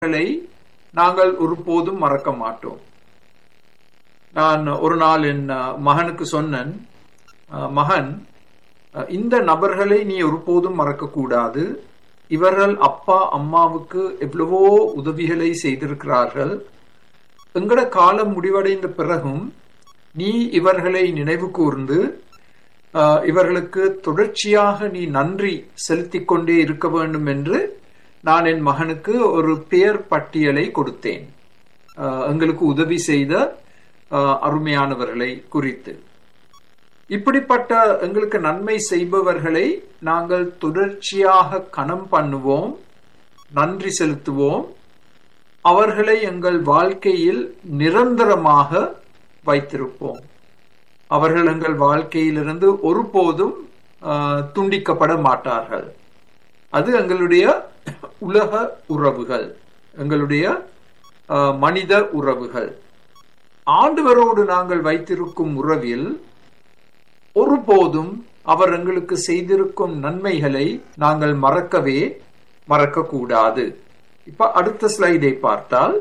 நபர்களை நாங்கள் ஒருபோதும் மறக்க மாட்டோம் நான் ஒரு நாள் என் அஹ், மகனுக்கு சொன்னேன் அஹ், மகன் அஹ், இந்த நபர்களை நீ ஒருபோதும் மறக்கக்கூடாது இவர்கள் அப்பா அம்மாவுக்கு எவ்வளவோ உதவிகளை செய்திருக்கிறார்கள் எங்கட காலம் முடிவடைந்த பிறகும் நீ இவர்களை நினைவு கூர்ந்து அஹ், இவர்களுக்கு தொடர்ச்சியாக நீ நன்றி செலுத்திக் கொண்டே இருக்க வேண்டும் என்று நான் என் மகனுக்கு ஒரு பெயர் பட்டியலை கொடுத்தேன் அஹ், எங்களுக்கு உதவி செய்த அஹ், அருமையானவர்களை குறித்து இப்படிப்பட்ட எங்களுக்கு நன்மை செய்பவர்களை நாங்கள் தொடர்ச்சியாக கணம் பண்ணுவோம் நன்றி செலுத்துவோம் அவர்களை எங்கள் வாழ்க்கையில் நிரந்தரமாக வைத்திருப்போம் அவர்கள் எங்கள் வாழ்க்கையிலிருந்து ஒருபோதும் ஆஹ், துண்டிக்கப்பட மாட்டார்கள் அது எங்களுடைய உலக உறவுகள் எங்களுடைய ஆஹ், மனித உறவுகள் ஆண்டவரோடு நாங்கள் வைத்திருக்கும் உறவில் ஒருபோதும் அவர் எங்களுக்கு செய்திருக்கும் நன்மைகளை நாங்கள் மறக்கவே மறக்கக்கூடாது இப்ப அடுத்த ஸ்லைடை பார்த்தால்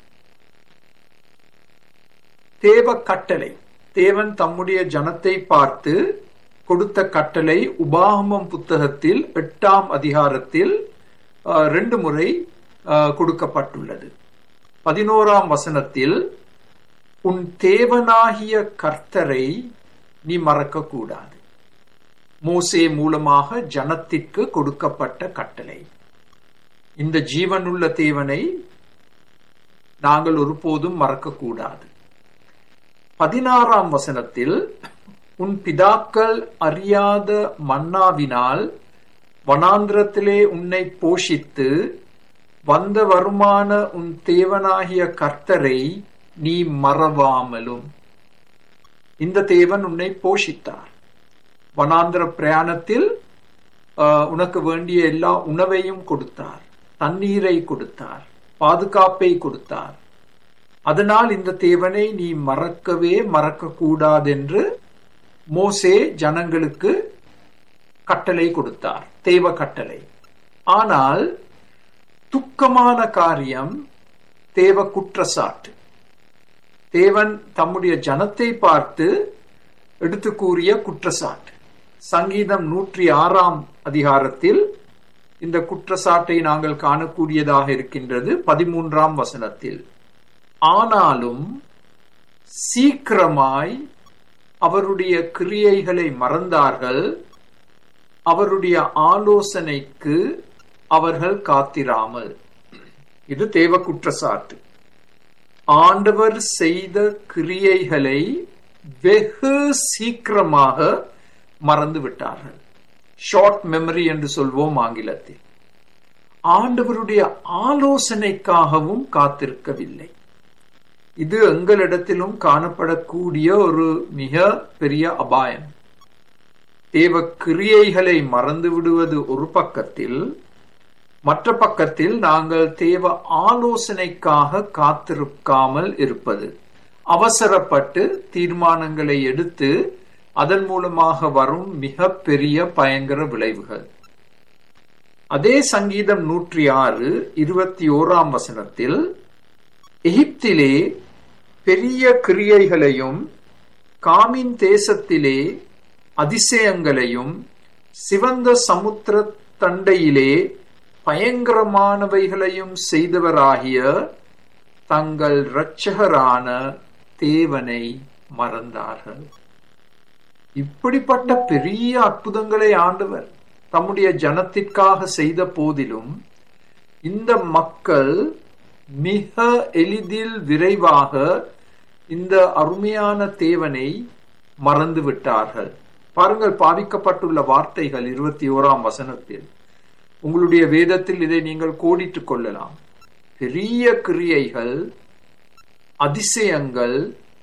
தேவ கட்டளை தேவன் தம்முடைய ஜனத்தை பார்த்து கொடுத்த கட்டளை உபாகமம் புத்தகத்தில் எட்டாம் அதிகாரத்தில் அஹ், ரெண்டு முறை அஹ், கொடுக்கப்பட்டுள்ளது பதினோராம் வசனத்தில் உன் தேவனாகிய கர்த்தரை நீ மறக்கக்கூடாது மோசே மூலமாக ஜனத்திற்கு கொடுக்கப்பட்ட கட்டளை இந்த ஜீவனுள்ள தேவனை நாங்கள் ஒருபோதும் மறக்கக்கூடாது பதினாறாம் வசனத்தில் உன் பிதாக்கள் அறியாத மன்னாவினால் வனாந்திரத்திலே உன்னை போஷித்து வந்த வருமான உன் தேவனாகிய கர்த்தரை நீ மறவாமலும் இந்த தேவன் உன்னை போஷித்தார் வனாந்திர பிரயாணத்தில் ஆஹ், உனக்கு வேண்டிய எல்லா உணவையும் கொடுத்தார் தண்ணீரை கொடுத்தார் பாதுகாப்பை கொடுத்தார் அதனால் இந்த தேவனை நீ மறக்கவே மறக்க கூடாதென்று மோசே ஜனங்களுக்கு கட்டளை கொடுத்தார் தேவ கட்டளை ஆனால் துக்கமான காரியம் தேவ குற்றச்சாட்டு தேவன் தம்முடைய ஜனத்தை பார்த்து எடுத்து கூறிய குற்றச்சாட்டு சங்கீதம் நூற்றி ஆறாம் அதிகாரத்தில் இந்த குற்றச்சாட்டை நாங்கள் காணக்கூடியதாக இருக்கின்றது பதிமூன்றாம் வசனத்தில் ஆனாலும் சீக்கிரமாய் அவருடைய கிரியைகளை மறந்தார்கள் அவருடைய ஆலோசனைக்கு அவர்கள் காத்திராமல் இது தேவ குற்றச்சாட்டு ஆண்டவர் செய்த கிரியைகளை வெகு சீக்கிரமாக மறந்து விட்டார்கள் ஷார்ட் மெமரி என்று சொல்வோம் ஆங்கிலத்தில் ஆண்டவருடைய ஆலோசனைக்காகவும் காத்திருக்கவில்லை இது எங்களிடத்திலும் காணப்படக்கூடிய ஒரு மிக பெரிய அபாயம் தேவ கிரியைகளை மறந்து விடுவது ஒரு பக்கத்தில் மற்ற பக்கத்தில் நாங்கள் தேவ ஆலோசனைக்காக காத்திருக்காமல் இருப்பது அவசரப்பட்டு தீர்மானங்களை எடுத்து அதன் மூலமாக வரும் மிக பெரிய பயங்கர விளைவுகள் அதே சங்கீதம் நூற்றி ஆறு இருபத்தி ஓராம் வசனத்தில் எகிப்திலே பெரிய கிரியைகளையும் காமின் தேசத்திலே அதிசயங்களையும் சிவந்த சமுத்திர தண்டையிலே பயங்கரமானவைகளையும் செய்தவராகிய தங்கள் இரட்சகரான தேவனை மறந்தார்கள் இப்படிப்பட்ட பெரிய அற்புதங்களை ஆண்டவர் தம்முடைய ஜனத்திற்காக செய்த போதிலும் இந்த மக்கள் மிக எளிதில் விரைவாக இந்த அருமையான தேவனை மறந்து விட்டார்கள் பாருங்கள் பாவிக்கப்பட்டுள்ள வார்த்தைகள் இருபத்தி ஓராம் வசனத்தில் உங்களுடைய வேதத்தில் இதை நீங்கள் கோடிட்டுக் கொள்ளலாம் பெரிய கிரியைகள் அதிசயங்கள்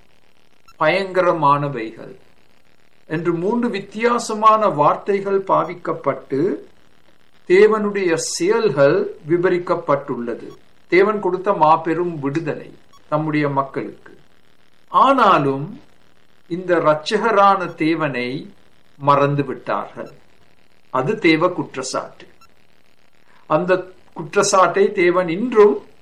பயங்கரமானவைகள் என்று மூன்று வித்தியாசமான வார்த்தைகள் பாவிக்கப்பட்டு தேவனுடைய செயல்கள் விவரிக்கப்பட்டுள்ளது தேவன் கொடுத்த மாபெரும் விடுதலை தம்முடைய மக்களுக்கு ஆனாலும் இந்த இரட்சகரான தேவனை மறந்து விட்டார்கள் அது தேவ குற்றச்சாட்டு அந்த குற்றச்சாட்டை தேவன் இன்றும்